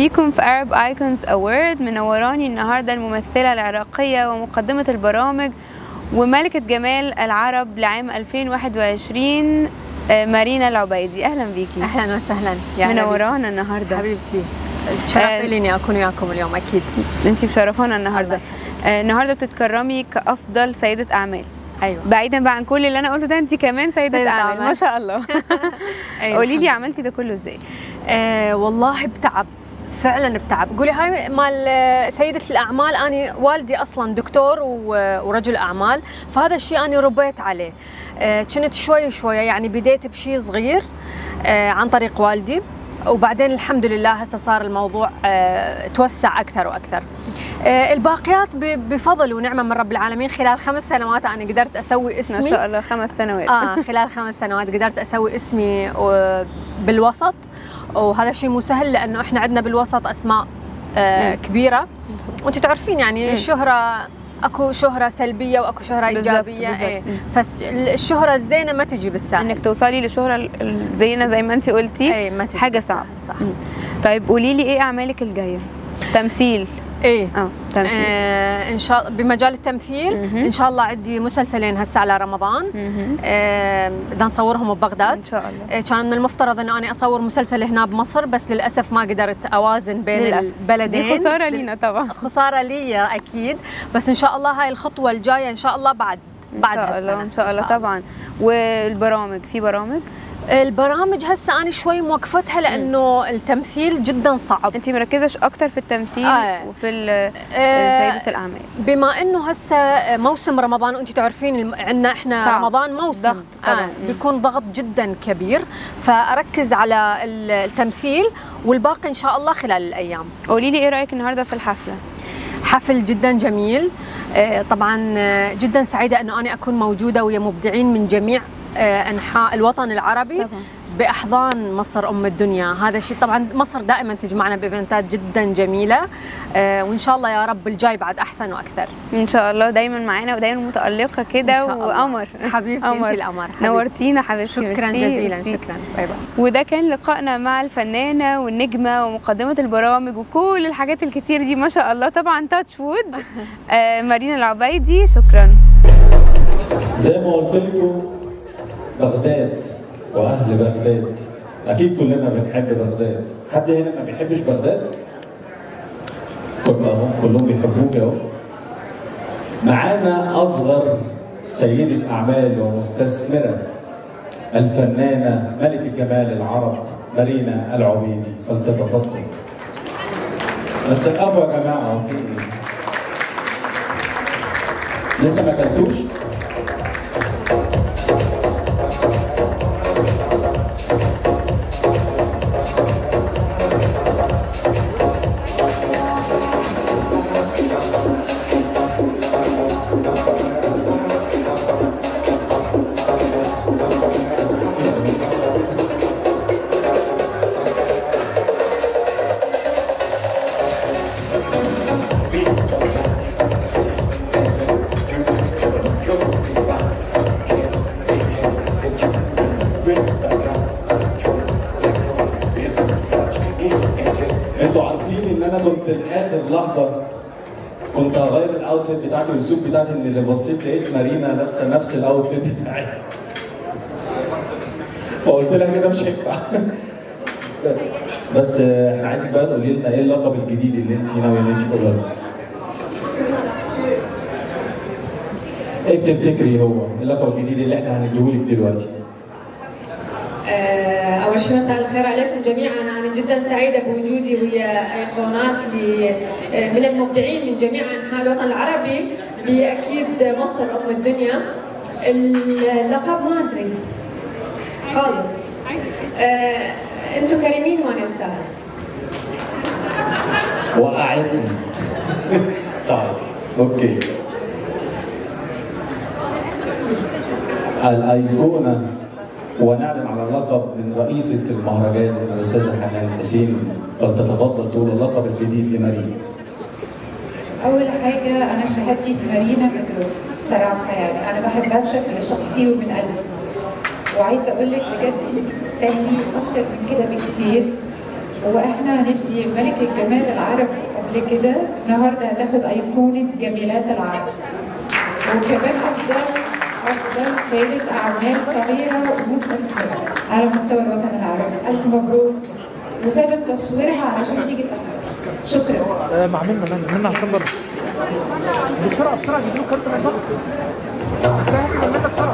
بيكم في Arab Icons Award منوراني النهاردة الممثلة العراقية ومقدمة البرامج وملكة جمال العرب لعام 2021 آه، مارينا العبيدي أهلا بيكي اهلا وسهلا يا هلا بيك. منورانا النهاردة حبيبتي شرف آه، لي اني اكون وياكم اليوم اكيد انتي مشرفانا النهاردة الله آه، النهاردة بتتكرمي كأفضل سيدة أعمال ايوه بعيدا بقى عن كل اللي أنا قلته ده انتي كمان سيدة, سيدة أعمال. أعمال. ما شاء الله أيوة قولي لي الحمد عملتي ده كله ازاي آه والله بتعب فعلا بتعب قولي هاي مال آه، سيدة الأعمال أنا والدي أصلا دكتور و- ورجل أعمال فهذا الشيء أنا ربيت عليه آه، كنت شوي شوي يعني بديت بشيء صغير آه، عن طريق والدي وبعدين الحمد لله هسه صار الموضوع آه، توسع أكثر وأكثر آه، الباقيات ب- بفضل ونعمة من رب العالمين خلال خمس سنوات أنا قدرت أسوي ما اسمي شاء الله خمس سنوات اه خلال خمس سنوات قدرت اسوي اسمي آه، بالوسط وهذا شيء مو سهل لانه احنا عندنا بالوسط اسماء آه مم. كبيره وانت تعرفين يعني مم. الشهره اكو شهره سلبيه واكو شهره بالضبط، ايجابيه بالضبط. ايه مم. فالشهره الزينه ما تجي بالسهل انك توصلي لشهرة ال- ال- زينا زي ما انت قلتي ايه ما تجي حاجة بالسهل. صعبة. صح مم. طيب قولي لي ايه اعمالك الجايه تمثيل ايه اه تمثيل آه ان شاء الله بمجال التمثيل مهم. ان شاء الله عندي مسلسلين هسه على رمضان مهم. آه بدنا نصورهم ببغداد ان شاء الله إيه، كان من المفترض انه انا اصور مسلسل هنا بمصر بس للاسف ما قدرت اوازن بين للأسف. البلدين دي خساره لينا طبعا خساره لي اكيد بس ان شاء الله هاي الخطوه الجايه ان شاء الله بعد بعد ان شاء هالسنة. الله ان شاء الله طبعا والبرامج في برامج البرامج هسه انا شوي موقفتها لانه التمثيل جدا صعب انت مركزه ش- اكتر في التمثيل آه. وفي ال- آه، سيده الاعمال بما انه هسه موسم رمضان وانت تعرفين الم- عندنا احنا صعب. رمضان موسم ضغط طبعاً. آه مم. بيكون ضغط جدا كبير فاركز على ال- التمثيل والباقي ان شاء الله خلال الايام قولي لي ايه رايك النهارده في الحفله حفل جدا جميل آه، طبعا آه، جدا سعيده انه انا اكون موجوده ويا مبدعين من جميع آه، انحاء الوطن العربي طبعاً. باحضان مصر ام الدنيا هذا الشيء طبعا مصر دائما تجمعنا بايفنتات جدا جميله آه، وان شاء الله يا رب الجاي بعد احسن واكثر ان شاء الله دايما معانا ودايما متالقه إن كده شاء الله. وقمر حبيبتي قمر. انت القمر حبيبتي. نورتينا حبيبتي شكرا ميرسي، جزيلا ميرسي. شكرا باي باي وده كان لقائنا مع الفنانة والنجمة ومقدمة البرامج وكل الحاجات الكتير دي ما شاء الله طبعا تاتش وود آه مارينا العبيدي شكرا زي ما قلت لكم بغداد واهل بغداد اكيد كلنا بنحب بغداد حد هنا ما بيحبش بغداد كلهم كلهم بيحبوك اهو معانا اصغر سيده اعمال ومستثمره الفنانه ملك الجمال العرب مارينا العبيدي فلتتفضل ما تسقفوا يا جماعه هو في إيه؟ لسه ما اكلتوش؟ انتوا عارفين ان انا كنت لاخر لحظه كنت هغير الاوتفيت بتاعتي والسوق بتاعتي ان اللي بصيت لقيت مارينا لابسه نفس الاوتفيت بتاعي فقلت لها كده مش هينفع بس بس آه، احنا عايزك بقى تقولي لنا ايه اللقب الجديد اللي انت ناويه ان انت تقولها لنا ايه بتفتكري هو اللقب الجديد اللي احنا هنديهولك دلوقتي آه، أول شيء مساء الخير عليكم جميعا أنا جدا سعيدة بوجودي ويا أيقونات ل- آه، من المبدعين من جميع أنحاء الوطن العربي بأكيد مصر أم الدنيا اللقب ما أدري خالص آه، أنتم كريمين وأنا أستاهل وقعتني طيب اوكي الايقونه ونعلن على اللقب من رئيسة المهرجان الأستاذة حنان حسين فلتتفضل تقول اللقب الجديد لمارينا. أول حاجة أنا شهادتي في مارينا مدروس بصراحة يعني أنا بحبها بشكل شخصي ومن قلبي وعايزة أقول لك بجد إنك تستاهلي أكتر من كده بكتير واحنا هندي ملكة جمال العرب قبل كده النهارده هتاخد أيقونة جميلات العرب وكمان أفضل أفضل سيدة أعمال صغيرة ومستثمرة على مستوى الوطن العربي ألف مبروك وسابت تصويرها علشان تيجي تحضر شكرا آه، مع منا منا منا عشان بره بسرعه بسرعه جيب له كارت العصابه منى بسرعه